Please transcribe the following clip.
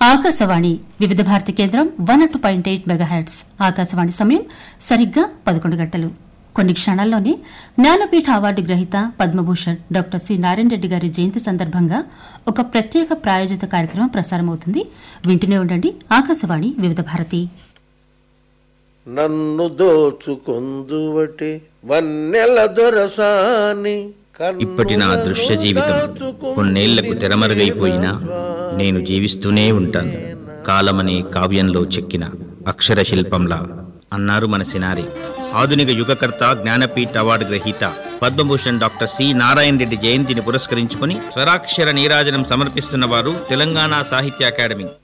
ఆకాశవాణి వివిధ భారతి కేంద్రం one two point eight megahertz Akashvani సమయం సరిగ్గా పదకొండు గంటలు కొన్ని క్షణాల్లోనే జ్ఞానపీఠ అవార్డు గ్రహీత పద్మభూషణ్ డాక్టర్ సి నారాయణ రెడ్డి గారి జయంతి సందర్భంగా ఒక ప్రత్యేక ప్రాయోజిత కార్యక్రమం ప్రసారమవుతుంది వింటూనే ఉండండి ఆకాశవాణి వివిధ భారతి నన్ను దోచుకొందువటి వన్నెల దొరసాని ఇప్పటి నా దృశ్య జీవితం కొన్నేళ్లకు తెరమరుగైపోయినా నేను జీవిస్తూనే ఉంటాను కాలమనే కావ్యంలో చెక్కిన అక్షర శిల్పంలా అన్నారు మన సినారి ఆధునిక యుగకర్త జ్ఞానపీఠ అవార్డు గ్రహీత పద్మభూషణ్ డాక్టర్ సి నారాయణ రెడ్డి జయంతిని పురస్కరించుకుని స్వరాక్షర నీరాజనం సమర్పిస్తున్న వారు తెలంగాణ సాహిత్య అకాడమీ